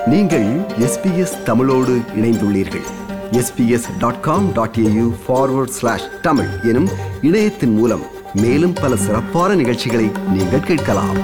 நீங்கள் எஸ்பிஎஸ் தமிழோடு இணைந்துள்ளீர்கள் SBS dot com dot AU forward slash Tamil எனும் இணையத்தின் மூலம் மேலும் பல சிறப்பான நிகழ்ச்சிகளை நீங்கள் கேட்கலாம்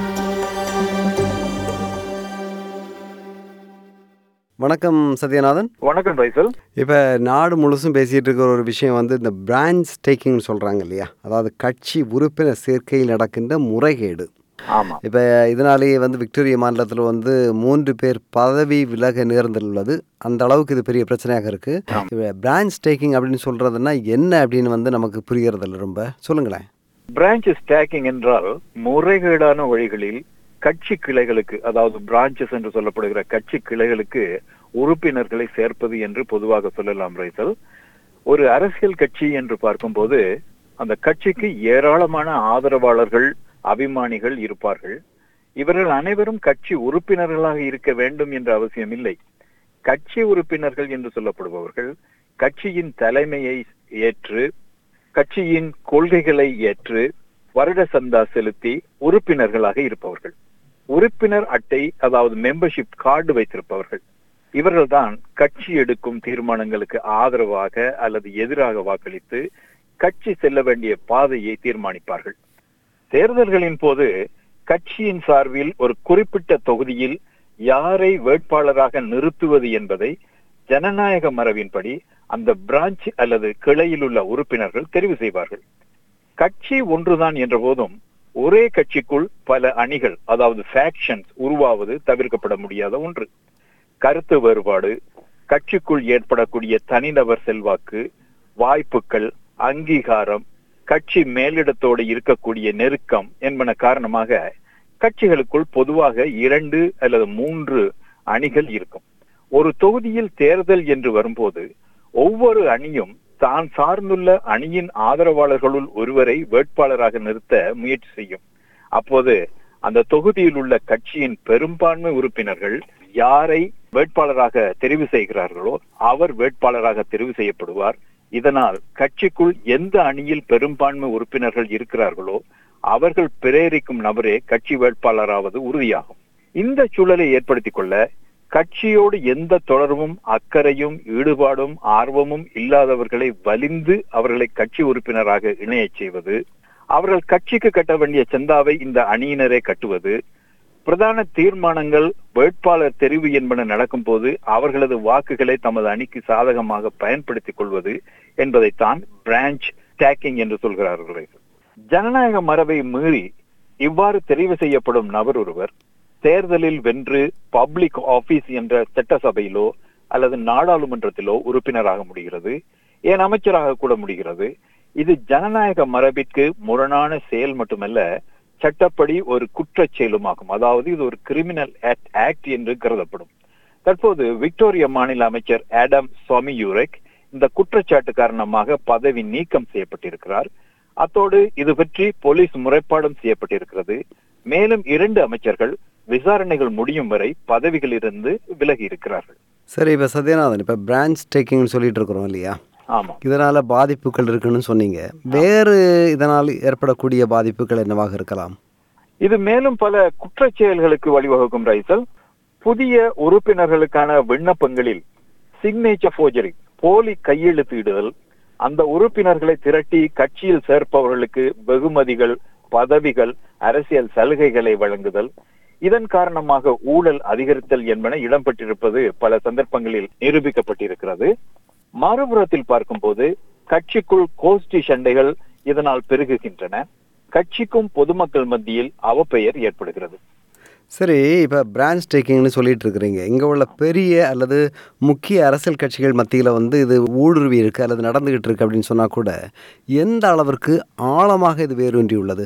வணக்கம் சத்யநாதன் வணக்கம் ரைசல் இப்போ நாடு முழுசும் பேசிகிட்டு இருக்கிற ஒரு விஷயம் வந்து இந்த பிரான்ச் டேக்கிங்னு சொல்கிறாங்க இல்லையா அதாவது கட்சி உறுப்பினர் சேர்க்கையில் நடக்கின்ற முறைகேடு ஆமா இப்போ இதனாலேயே வந்து விக்டோரியா மாநிலத்தில் வந்து மூன்று பேர் பதவி விலக நேர்ந்துள்ளது அந்த அளவுக்கு இது பெரிய பிரச்சனையாக இருக்குது இப்போ பிரான்ச் டேக்கிங் அப்படின்னு சொல்கிறதுனா என்ன அப்படின்னு வந்து நமக்கு புரியறதில்ல ரொம்ப சொல்லுங்களேன் பிரான்ச் ஸ்டாக்கிங் என்றால் முறைகேடான வழிகளில் கட்சி கிளைகளுக்கு அதாவது பிரான்ச்சஸ் என்று சொல்லப்படுகிற கட்சி கிளைகளுக்கு உறுப்பினர்களை சேர்ப்பது என்று பொதுவாக சொல்லலாம் ரைசல் ஒரு அரசியல் கட்சி என்று பார்க்கும்போது அந்த கட்சிக்கு ஏராளமான ஆதரவாளர்கள் அபிமானிகள் இருப்பார்கள் இவர்கள் அனைவரும் கட்சி உறுப்பினர்களாக இருக்க வேண்டும் என்ற அவசியம் இல்லை கட்சி உறுப்பினர்கள் என்று சொல்லப்படுபவர்கள் கட்சியின் தலைமையை ஏற்று கட்சியின் கொள்கைகளை ஏற்று வருட சந்தா செலுத்தி உறுப்பினர்களாக இருப்பவர்கள் உறுப்பினர் அட்டை அதாவது மெம்பர்ஷிப் கார்டு வைத்திருப்பவர்கள் இவர்கள்தான் கட்சி எடுக்கும் தீர்மானங்களுக்கு ஆதரவாக அல்லது எதிராக வாக்களித்து கட்சி செல்ல வேண்டிய பாதையை தீர்மானிப்பார்கள் தேர்தல்களின் போது கட்சியின் சார்பில் ஒரு குறிப்பிட்ட தொகுதியில் யாரை வேட்பாளராக நிறுத்துவது என்பதை ஜனநாயக மரபின்படி அந்த பிரான்ச் அல்லது கிளையில் உள்ள உறுப்பினர்கள் தெரிவு செய்வார்கள் கட்சி ஒன்றுதான் என்ற போதும் ஒரே கட்சிக்குள் பல அணிகள் அதாவது ஃபேக்ஷன்ஸ் உருவாவது தவிர்க்கப்பட முடியாத ஒன்று கருத்து வேறுபாடு கட்சிக்குள் ஏற்படக்கூடிய தனிநபர் செல்வாக்கு வாய்ப்புகள் அங்கீகாரம் கட்சி மேலிடத்தோடு இருக்கக்கூடிய நெருக்கம் என்பன காரணமாக கட்சிகளுக்குள் பொதுவாக இரண்டு அல்லது மூன்று அணிகள் இருக்கும் ஒரு தொகுதியில் தேர்தல் என்று வரும்போது ஒவ்வொரு அணியும் தான் சார்ந்துள்ள அணியின் ஆதரவாளர்களுள் ஒருவரை வேட்பாளராக நிறுத்த முயற்சி செய்யும் அப்போது அந்த தொகுதியில் உள்ள கட்சியின் பெரும்பான்மை உறுப்பினர்கள் யாரை வேட்பாளராக தெரிவு செய்கிறார்களோ அவர் வேட்பாளராக தெரிவு செய்யப்படுவார் இதனால் கட்சிக்குள் எந்த அணியில் பெரும்பான்மை உறுப்பினர்கள் இருக்கிறார்களோ அவர்கள் பிரேரிக்கும் நபரே கட்சி வேட்பாளராவது உறுதியாகும் இந்த சூழலை ஏற்படுத்திக் கொள்ள கட்சியோடு எந்த தொடர்பும் அக்கறையும் ஈடுபாடும் ஆர்வமும் இல்லாதவர்களை வலிந்து அவர்களை கட்சி உறுப்பினராக இணையச் செய்வது அவர்கள் கட்சிக்கு கட்ட வேண்டிய சந்தாவை இந்த அணியினரே கட்டுவது பிரதான தீர்மானங்கள் வேட்பாளர் தெரிவு என்பன நடக்கும் போது அவர்களது வாக்குகளை தமது அணிக்கு சாதகமாக பயன்படுத்திக் கொள்வது என்பதைத்தான் பிரான்ச் டேக்கிங் என்று சொல்கிறார்கள் ஜனநாயக மரபை மீறி இவ்வாறு தெரிவு செய்யப்படும் நபர் ஒருவர் தேர்தலில் வென்று பப்ளிக் ஆபீஸ் என்ற சட்டசபையிலோ அல்லது நாடாளுமன்றத்திலோ உறுப்பினராக முடிகிறது ஏன் அமைச்சராக கூட முடிகிறது இது ஜனநாயக மரபிற்கு முரணான செயல் மட்டுமல்ல சட்டப்படி ஒரு குற்றச் செயலுமாகும் அதாவது இது ஒரு கிரிமினல் ஆக்ட் என்று கருதப்படும் தற்போது விக்டோரியா மாநில அமைச்சர் ஆடம் சுவாமி யூரெக் இந்த குற்றச்சாட்டு காரணமாக பதவி நீக்கம் செய்யப்பட்டிருக்கிறார் அத்தோடு இது பற்றி போலீஸ் முறைப்பாடும் செய்யப்பட்டிருக்கிறது மேலும் இரண்டு அமைச்சர்கள் விசாரணைகள் முடியும் வரை பதவிகளிலிருந்து விலகி இருக்கிறார்கள் சரி இப்போ சத்யநாதன் இப்போ பிரான்ச் டேக்கிங்னு சொல்லிட்டு இருக்கிறோம் இல்லையா ஆமா இதனால் பாதிப்புகள் இருக்குன்னு சொன்னீங்க வேறு இதனால் ஏற்படக்கூடிய பாதிப்புகள் என்னவாக இருக்கலாம் இது மேலும் பல குற்றச் செயல்களுக்கு வழிவகுக்கும் ரைசல் புதிய உறுப்பினர்களுக்கான விண்ணப்பங்களில் சிக்னேச்சர் ஃபோர்ஜரி போலி கையெழுத்திடுதல் அந்த உறுப்பினர்களை திரட்டி கட்சியில் சேர்ப்பவர்களுக்கு வெகுமதிகள் பதவிகள் அரசியல் சலுகைகளை வழங்குதல் இதன் காரணமாக ஊழல் அதிகரித்தல் என்பன இடம்பெற்றிருப்பது பல சந்தர்ப்பங்களில் நிரூபிக்கப்பட்டிருக்கிறது மறுபுறத்தில் பார்க்கும்போது கட்சிக்குள் கோஷ்டி சண்டைகள் இதனால் பெருகுகின்றன கட்சிக்கும் பொதுமக்கள் மத்தியில் அவப்பெயர் ஏற்படுகிறது சரி இப்போ பிரான்ச் டேக்கிங்னு சொல்லிட்டு இருக்கிறீங்க இங்கே உள்ள பெரிய அல்லது முக்கிய அரசியல் கட்சிகள் மத்தியில் வந்து இது ஊடுருவி இருக்கு அல்லது நடந்துகிட்டு இருக்கு அப்படின்னு சொன்னால் கூட எந்த அளவிற்கு ஆழமாக இது வேரூன்றி உள்ளது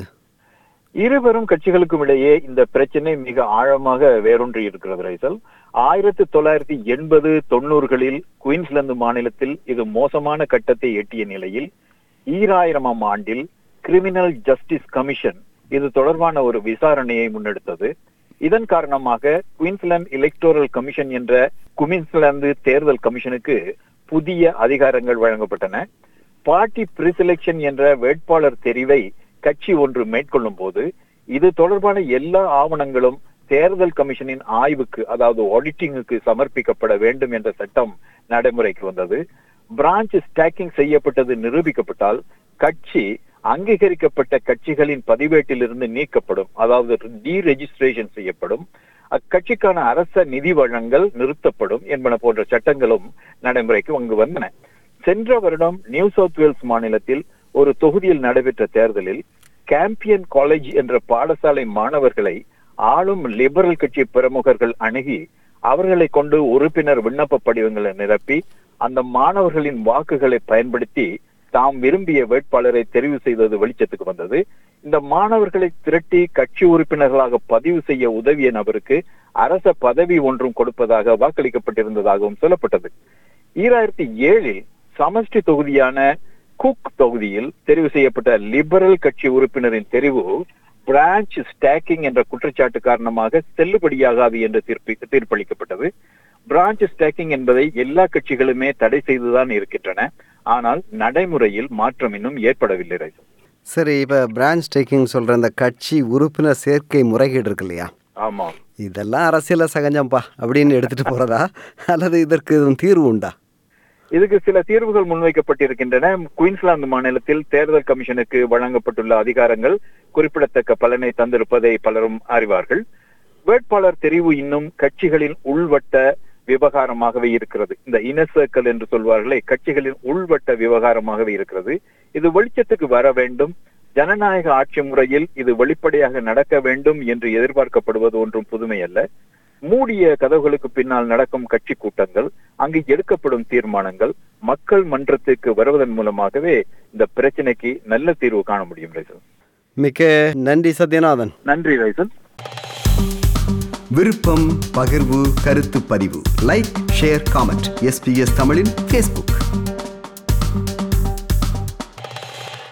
இருவரும் கட்சிகளுக்கும் இடையே இந்த பிரச்சனை மிக ஆழமாக வேரூன்றி இருக்கிறது ரைசல் ஆயிரத்தி தொள்ளாயிரத்தி எண்பது தொண்ணூறுகளில் குயின்ஸ்லாந்து மாநிலத்தில் இது மோசமான கட்டத்தை எட்டிய நிலையில் ஈராயிரமாம் ஆண்டில் கிரிமினல் ஜஸ்டிஸ் கமிஷன் இது தொடர்பான ஒரு விசாரணையை முன்னெடுத்தது இதன் காரணமாக குயின்ஸ்லாந்து எலக்டோரல் கமிஷன் என்ற குயின்ஸ்லாந்து தேர்தல் கமிஷனுக்கு புதிய அதிகாரங்கள் வழங்கப்பட்டன பார்ட்டி பிரிசெலெக்ஷன் என்ற வேட்பாளர் தெரிவை கட்சி ஒன்று மேற்கொள்ளும் போது இது தொடர்பான எல்லா ஆவணங்களும் தேர்தல் கமிஷனின் ஆய்வுக்கு அதாவது ஆடிட்டிங்குக்கு சமர்ப்பிக்கப்பட வேண்டும் என்ற சட்டம் நடைமுறைக்கு வந்தது பிரான்ச் ஸ்டாக்கிங் செய்யப்பட்டது நிரூபிக்கப்பட்டால் கட்சி அங்கீகரிக்கப்பட்ட கட்சிகளின் பதிவேட்டிலிருந்து நீக்கப்படும் அதாவது டீரெஜிஸ்ட்ரேஷன் செய்யப்படும் அக்கட்சிக்கான அரச நிதி வழங்கல் நிறுத்தப்படும் என்பன போன்ற சட்டங்களும் நடைமுறைக்கு அங்கு வந்தன சென்ற வருடம் நியூ சவுத் வேல்ஸ் மாநிலத்தில் ஒரு தொகுதியில் நடைபெற்ற தேர்தலில் கேம்பியன் காலேஜ் என்ற பாடசாலை மாணவர்களை ஆளும் லிபரல் கட்சி பிரமுகர்கள் அணுகி அவர்களை கொண்டு உறுப்பினர் விண்ணப்ப படிவங்களை நிரப்பி அந்த மாணவர்களின் வாக்குகளை பயன்படுத்தி தாம் விரும்பிய வேட்பாளரை தெரிவு செய்தது வெளிச்சத்துக்கு வந்தது இந்த மாணவர்களை திரட்டி கட்சி உறுப்பினர்களாக பதிவு செய்ய உதவிய நபருக்கு அரச பதவி ஒன்றும் கொடுப்பதாக வாக்களிக்கப்பட்டிருந்ததாகவும் சொல்லப்பட்டது ஈராயிரத்தி ஏழில் சமஷ்டி தொகுதியான குக் தொகுதியில் தெரிவு செய்யப்பட்ட லிபரல் கட்சி உறுப்பினரின் தெரிவு பிரான்ச் ஸ்டாக்கிங் என்ற குற்றச்சாட்டு காரணமாக செல்லுபடியாகாது என்று தீர்ப்பு தீர்ப்பளிக்கப்பட்டது பிரான்ச் ஸ்டாக்கிங் என்பதை எல்லா கட்சிகளுமே தடை செய்துதான் இருக்கின்றன ஆனால் நடைமுறையில் மாற்றம் இன்னும் ஏற்படவில்லை ரைசல் சரி இப்போ பிரான்ச் டேக்கிங் சொல்கிற இந்த கட்சி உறுப்பினர் சேர்க்கை முறைகேடு இருக்கு இல்லையா ஆமா இதெல்லாம் அரசியல சகஜம்பா அப்படின்னு எடுத்துகிட்டு போகிறதா அல்லது இதற்கு எதுவும் தீர்வு உண்டா இதுக்கு சில தீர்வுகள் முன்வைக்கப்பட்டிருக்கின்றன குயின்ஸ்லாந்து மாநிலத்தில் தேர்தல் கமிஷனுக்கு வழங்கப்பட்டுள்ள அதிகாரங்கள் குறிப்பிடத்தக்க பலனை தந்திருப்பதை பலரும் அறிவார்கள் வேட்பாளர் தெரிவு இன்னும் கட்சிகளின் உள்வட்ட விவகாரமாகவே இருக்கிறது இந்த இனர் சர்க்கிள் என்று சொல்வார்களே கட்சிகளின் உள்வட்ட விவகாரமாகவே இருக்கிறது இது வெளிச்சத்துக்கு வர வேண்டும் ஜனநாயக ஆட்சி முறையில் இது வெளிப்படையாக நடக்க வேண்டும் என்று எதிர்பார்க்கப்படுவது ஒன்றும் புதுமை அல்ல மூடிய கதவுகளுக்கு பின்னால் நடக்கும் கட்சி கூட்டங்கள் அங்கு எடுக்கப்படும் தீர்மானங்கள் மக்கள் மன்றத்துக்கு வருவதன் மூலமாகவே இந்த பிரச்சனைக்கு நல்ல தீர்வு காண முடியும் ரைசல் மிக்க நன்றி சத்யநாதன் நன்றி ரைசல் விருப்பம் பகிர்வு கருத்து பதிவு லைக் ஷேர் காமெண்ட் எஸ்பிஎஸ் தமிழின் ஃபேஸ்புக்